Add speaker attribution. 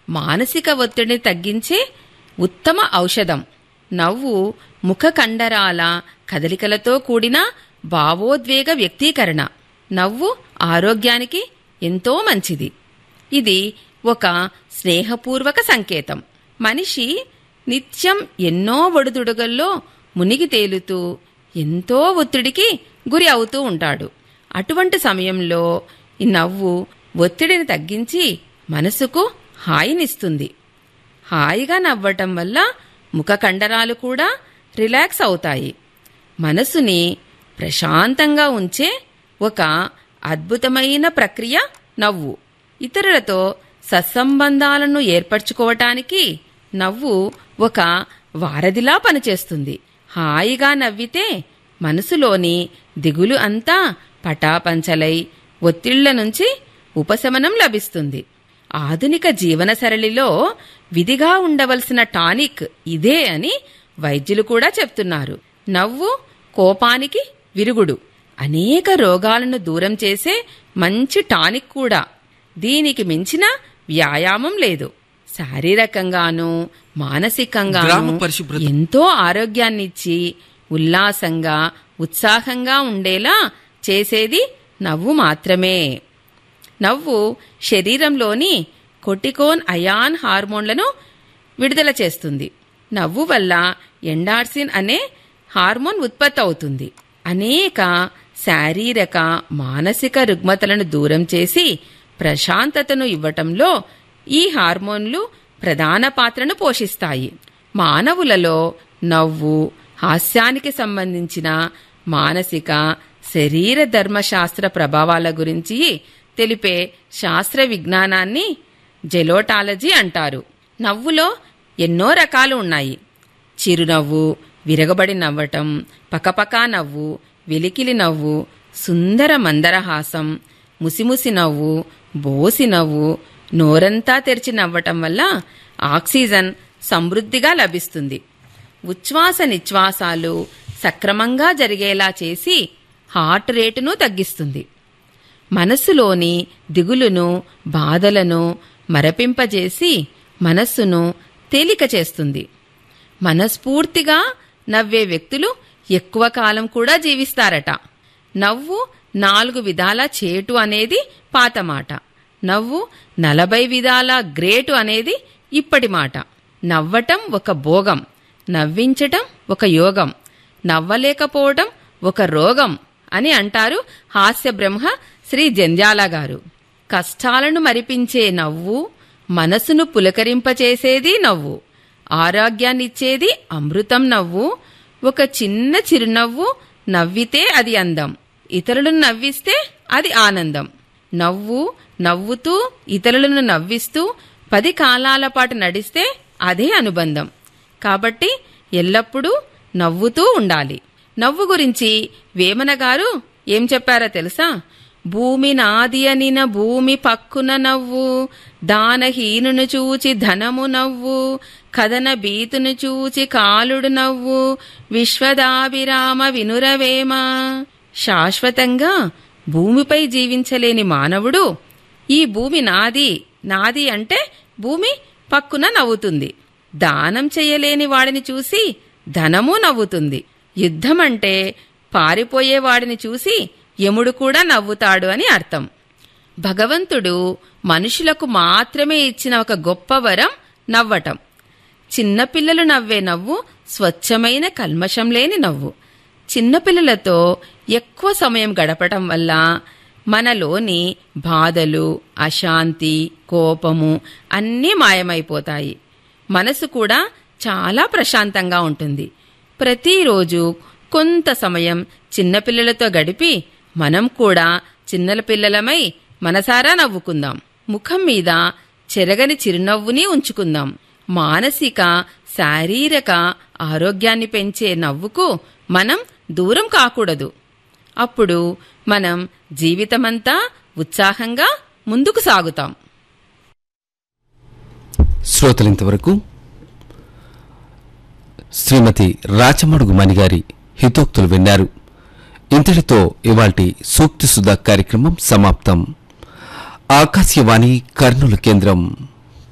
Speaker 1: మానసిక ఒత్తిడిని తగ్గించే ఉత్తమ ఔషధం నవ్వు ముఖ కండరాల కదలికలతో కూడిన భావోద్వేగ వ్యక్తీకరణ నవ్వు ఆరోగ్యానికి ఎంతో మంచిది ఇది ఒక స్నేహపూర్వక సంకేతం మనిషి నిత్యం ఎన్నో ఒడిదుడుగల్లో మునిగి తేలుతూ ఎంతో ఒత్తిడికి గురి అవుతూ ఉంటాడు అటువంటి సమయంలో ఈ నవ్వు ఒత్తిడిని తగ్గించి మనసుకు హాయినిస్తుంది హాయిగా నవ్వటం వల్ల ముఖ కండరాలు కూడా రిలాక్స్ అవుతాయి మనసుని ప్రశాంతంగా ఉంచే ఒక అద్భుతమైన ప్రక్రియ నవ్వు ఇతరులతో సత్సంబంధాలను ఏర్పరచుకోవటానికి నవ్వు ఒక వారధిలా పనిచేస్తుంది హాయిగా నవ్వితే మనసులోని దిగులు అంతా పటాపంచలై ఒత్తిళ్ల నుంచి ఉపశమనం లభిస్తుంది ఆధునిక జీవన సరళిలో విధిగా ఉండవలసిన టానిక్ ఇదే అని వైద్యులు కూడా చెప్తున్నారు నవ్వు కోపానికి విరుగుడు అనేక రోగాలను దూరం చేసే మంచి టానిక్ కూడా దీనికి మించిన వ్యాయామం లేదు శారీరకంగానూ మానసికంగానూ
Speaker 2: గ్రామ పరిశుభ్రత.
Speaker 1: ఎంతో ఆరోగ్యాన్నిచ్చి ఉల్లాసంగా ఉత్సాహంగా ఉండేలా చేసేది నవ్వు మాత్రమే నవ్వు శరీరంలోని కొటికోన్ అయాన్ హార్మోన్లను విడుదల చేస్తుంది నవ్వు వల్ల ఎండార్సిన్ అనే హార్మోన్ ఉత్పత్తి అవుతుంది అనేక శారీరక మానసిక రుగ్మతలను దూరం చేసి ప్రశాంతతను ఇవ్వటంలో ఈ హార్మోన్లు ప్రధాన పాత్రను పోషిస్తాయి మానవులలో నవ్వు హాస్యానికి సంబంధించిన మానసిక శరీర ధర్మశాస్త్ర ప్రభావాల గురించి తెలిపే శాస్త్ర విజ్ఞానాన్ని జెలోటాలజీ అంటారు నవ్వులో ఎన్నో రకాలు ఉన్నాయి చిరునవ్వు విరగబడి నవ్వటం పకపకా నవ్వు వెలికిలి నవ్వు సుందర మందరహాసం ముసిముసి నవ్వు బోసి నవ్వు నోరంతా తెరిచి నవ్వటం వల్ల ఆక్సిజన్ సమృద్ధిగా లభిస్తుంది ఉచ్ఛ్వాస నిశ్వాసాలు సక్రమంగా జరిగేలా చేసి హార్ట్ రేటును తగ్గిస్తుంది మనస్సులోని దిగులును బాధలను మరపింపజేసి మనస్సును తేలిక చేస్తుంది మనస్ఫూర్తిగా నవ్వే వ్యక్తులు ఎక్కువ కాలం కూడా జీవిస్తారట నవ్వు నాలుగు విధాల చేటు అనేది పాత మాట నవ్వు నలభై విధాల గ్రేటు అనేది ఇప్పటి మాట నవ్వటం ఒక భోగం నవ్వించటం ఒక యోగం నవ్వలేకపోవటం ఒక రోగం అని అంటారు హాస్య బ్రహ్మ శ్రీ జంధ్యాల గారు కష్టాలను మరిపించే నవ్వు మనసును పులకరింపచేసేది నవ్వు ఆరోగ్యాన్నిచ్చేది అమృతం నవ్వు ఒక చిన్న చిరునవ్వు నవ్వితే అది అందం ఇతరులను నవ్విస్తే అది ఆనందం నవ్వు నవ్వుతూ ఇతరులను నవ్విస్తూ పది కాలాల పాటు నడిస్తే అదే అనుబంధం కాబట్టి ఎల్లప్పుడూ నవ్వుతూ ఉండాలి నవ్వు గురించి వేమన గారు ఏం చెప్పారో తెలుసా భూమి నాది అనిన భూమి పక్కున నవ్వు దానహీనును చూచి ధనము నవ్వు కథన బీతును చూచి కాలుడు నవ్వు విశ్వదాభిరామ వినురవేమ శాశ్వతంగా భూమిపై జీవించలేని మానవుడు ఈ భూమి నాది నాది అంటే భూమి పక్కున నవ్వుతుంది దానం చేయలేని వాడిని చూసి ధనము నవ్వుతుంది యుద్ధం అంటే పారిపోయే వాడిని చూసి యముడు కూడా నవ్వుతాడు అని అర్థం భగవంతుడు మనుషులకు మాత్రమే ఇచ్చిన ఒక గొప్ప వరం నవ్వటం చిన్నపిల్లలు నవ్వే నవ్వు స్వచ్ఛమైన కల్మషం లేని నవ్వు చిన్నపిల్లలతో ఎక్కువ సమయం గడపటం వల్ల మనలోని బాధలు అశాంతి కోపము అన్నీ మాయమైపోతాయి మనసు కూడా చాలా ప్రశాంతంగా ఉంటుంది ప్రతిరోజు కొంత సమయం చిన్నపిల్లలతో గడిపి మనం కూడా చిన్నల పిల్లలమై మనసారా నవ్వుకుందాం ముఖం మీద చెరగని చిరునవ్వుని ఉంచుకుందాం మానసిక శారీరక ఆరోగ్యాన్ని పెంచే నవ్వుకు మనం దూరం కాకూడదు అప్పుడు మనం జీవితమంతా ఉత్సాహంగా ముందుకు సాగుతాం
Speaker 2: శ్రోతలింతవరకు శ్రీమతి రాచమడుగు మణిగారి హితోక్తులు విన్నారు ఇంతటితో ఇవాల్టి సూక్తి సుధా కార్యక్రమం సమాప్తం ఆకాశవాణి కర్నూలు కేంద్రం